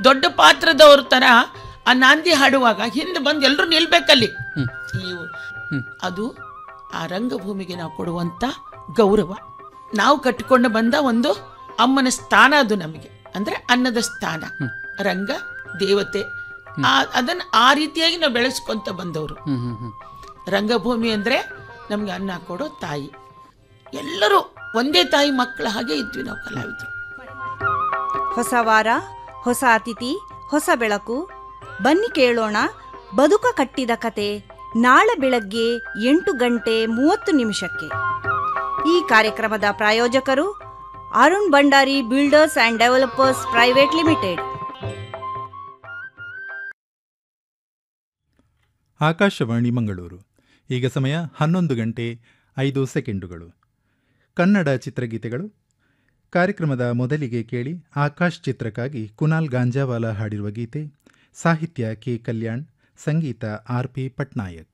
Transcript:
ದೊಡ್ಡ ಪಾತ್ರದವ್ರ ತರ ಆ ನಾಂದಿ ಹಾಡುವಾಗ ಹಿಂದೆ ಬಂದು ಎಲ್ಲರೂ ನಿಲ್ಬೇಕಲ್ಲಿ ಇವು ಅದು ಆ ರಂಗಭೂಮಿಗೆ ನಾವು ಕೊಡುವಂತ ಗೌರವ ನಾವು ಕಟ್ಟಿಕೊಂಡು ಬಂದ ಒಂದು ಅಮ್ಮನ ಸ್ಥಾನ ಅದು ನಮಗೆ ಅಂದ್ರೆ ಅನ್ನದ ಸ್ಥಾನ ರಂಗ ದೇವತೆ ಆ ಅದನ್ನ ಆ ರೀತಿಯಾಗಿ ನಾವು ಬೆಳೆಸ್ಕೊಂತ ಬಂದವರು ಹ್ಮ್ ಹ್ಮ್ ಹ್ಮ್ ರಂಗಭೂಮಿ ಅಂದ್ರೆ ನಮ್ಗೆ ಅನ್ನ ಕೊಡೋ ತಾಯಿ ಎಲ್ಲರೂ ಒಂದೇ ತಾಯಿ ಮಕ್ಕಳ ಹಾಗೆ ಇದ್ವಿ ನಾವು ಕಲಾವಿದರು ಹೊಸ ವಾರ ಹೊಸ ಅತಿಥಿ ಹೊಸ ಬೆಳಕು ಬನ್ನಿ ಕೇಳೋಣ ಬದುಕ ಕಟ್ಟಿದ ಕತೆ ನಾಳೆ ಬೆಳಗ್ಗೆ ಎಂಟು ಗಂಟೆ ಮೂವತ್ತು ನಿಮಿಷಕ್ಕೆ ಈ ಕಾರ್ಯಕ್ರಮದ ಪ್ರಾಯೋಜಕರು Arun Bhandari builders and developers private limited Akashvani Mangaluru ಈಗ ಸಮಯ ಹನ್ನೊಂದು ಗಂಟೆ ಐದು ಸೆಕೆಂಡುಗಳು ಕನ್ನಡ ಚಿತ್ರಗೀತೆಗಳು ಕಾರ್ಯಕ್ರಮದ ಮೊದಲಿಗೆ ಕೇಳಿ ಆಕಾಶ್ ಚಿತ್ರಕ್ಕಾಗಿ ಕುನಾಲ್ ಗಾಂಜಾವಾಲ ಹಾಡಿರುವ ಗೀತೆ ಸಾಹಿತ್ಯ ಕೆ ಕಲ್ಯಾಣ್ ಸಂಗೀತ ಆರ್ ಪಿ ಪಟ್ನಾಯಕ್